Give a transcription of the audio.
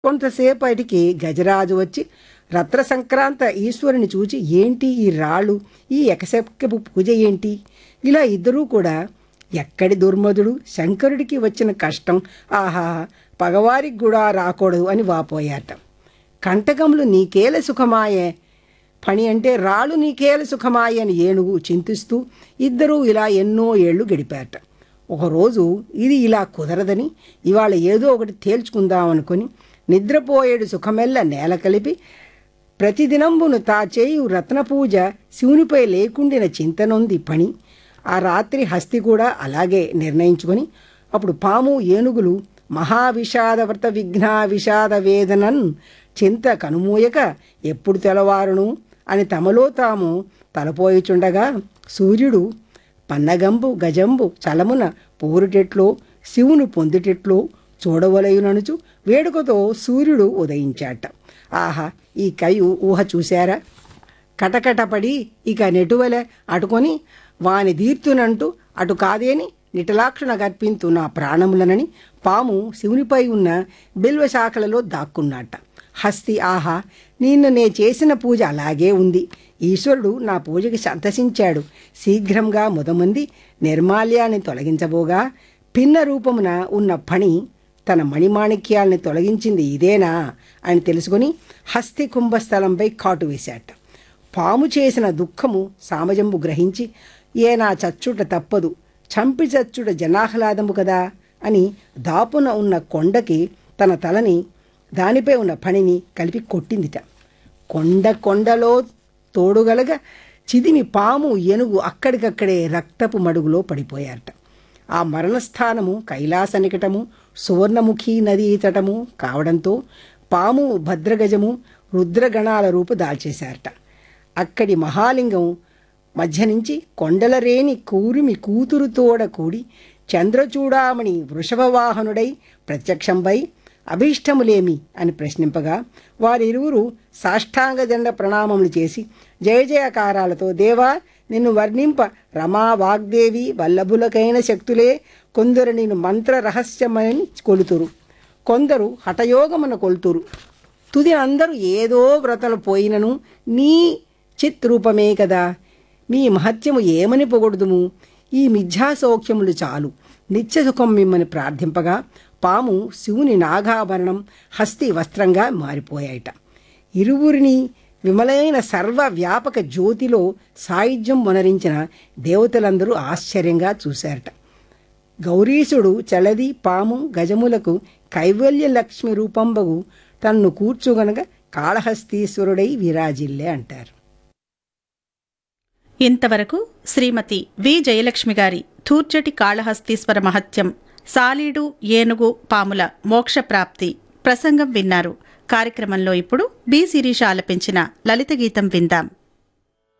కొంతసేపటికి గజరాజు వచ్చి రత్న సంక్రాంత ఈశ్వరుని చూచి ఏంటి ఈ రాళ్ళు ఈ ఎకసెక్కపు పూజ ఏంటి ఇలా ఇద్దరూ కూడా ఎక్కడి దుర్మధుడు శంకరుడికి వచ్చిన కష్టం ఆహా పగవారికి కూడా రాకూడదు అని వాపోయాట కంటకములు నీకేల సుఖమాయే పని అంటే రాళ్ళు నీకేల సుఖమాయే అని ఏనుగు చింతిస్తూ ఇద్దరూ ఇలా ఎన్నో ఏళ్ళు గడిపారట ఒకరోజు ఇది ఇలా కుదరదని ఇవాళ ఏదో ఒకటి తేల్చుకుందామనుకొని నిద్రపోయేడు సుఖమెల్ల నేల కలిపి ప్రతిదినంబును తా చేయు రత్నపూజ శివునిపై లేకుండిన చింతనొంది పని ఆ రాత్రి హస్తి కూడా అలాగే నిర్ణయించుకొని అప్పుడు పాము ఏనుగులు మహావిషాదవ్రత విఘ్న విషాద వేదనన్ చింత కనుమూయక ఎప్పుడు తెలవారును అని తమలో తాము తలపోయిచుండగా సూర్యుడు పన్నగంబు గజంబు చలమున పోరుటెట్లో శివుని పొందుటెట్లో చూడవలయుననుచు వేడుకతో సూర్యుడు ఉదయించాట ఆహా ఈ కయు ఊహ చూశారా కటకటపడి ఇక నెటువలె అటుకొని వాని దీర్తునంటూ అటు కాదేని నిటలాక్షణ గర్పింతు నా ప్రాణములనని పాము శివునిపై ఉన్న బిల్వ శాఖలలో దాక్కున్నట్ట హస్తి ఆహా నిన్న నే చేసిన పూజ అలాగే ఉంది ఈశ్వరుడు నా పూజకి సంతసించాడు శీఘ్రంగా ముదమంది నిర్మాల్యాన్ని తొలగించబోగా భిన్న రూపమున ఉన్న పణి తన మణిమాణిక్యాల్ని తొలగించింది ఇదేనా అని తెలుసుకుని హస్తి కుంభస్థలంపై కాటు వేశాట పాము చేసిన దుఃఖము సామజంబు గ్రహించి ఏనా చచ్చుట తప్పదు చంపి చచ్చుట జనాహ్లాదము కదా అని దాపున ఉన్న కొండకి తన తలని దానిపై ఉన్న పనిని కలిపి కొట్టిందిట కొండ కొండలో తోడుగలగా చిదిమి పాము ఏనుగు అక్కడికక్కడే రక్తపు మడుగులో పడిపోయారట ఆ మరణస్థానము కైలాస నికటము సువర్ణముఖి నదీ తటము కావడంతో పాము భద్రగజము రుద్రగణాల రూపు దాల్చేశారట అక్కడి మహాలింగం మధ్య నుంచి కొండల రేణి కూరిమి కూతురుతోడ కూడి చంద్రచూడామణి వృషభవాహనుడై ప్రత్యక్షంపై అభీష్టములేమి అని ప్రశ్నింపగా వారిరువురు సాష్టాంగ దండ ప్రణామములు చేసి జయ జయకారాలతో దేవా నిన్ను వర్ణింప రమా వాగ్దేవి వల్లభులకైన శక్తులే కొందరు నేను మంత్ర రహస్యమని కొలుతురు కొందరు హఠయోగమున కొలుతురు తుది అందరూ ఏదో వ్రతలు పోయినను నీ చిత్ రూపమే కదా మీ మహత్యము ఏమని పొగొడుదుము ఈ మిథ్యాసౌఖ్యములు చాలు నిత్య సుఖం మిమ్మల్ని ప్రార్థింపగా పాము శివుని నాగాభరణం హస్తి వస్త్రంగా మారిపోయాయట ఇరువురిని విమలైన సర్వ వ్యాపక జ్యోతిలో సాయుధ్యం మొనరించిన దేవతలందరూ ఆశ్చర్యంగా చూశారట గౌరీశుడు చలది పాము గజములకు కైవల్య లక్ష్మి రూపంబగు తన్ను కూర్చుగనక కాళహస్తీశ్వరుడై విరాజిల్లే అంటారు ఇంతవరకు శ్రీమతి వి జయలక్ష్మి గారి తూర్చటి కాళహస్తీశ్వర మహత్యం సాలీడు ఏనుగు పాముల మోక్షప్రాప్తి ప్రసంగం విన్నారు కార్యక్రమంలో ఇప్పుడు బి శిరీష ఆలపించిన లలిత గీతం విందాం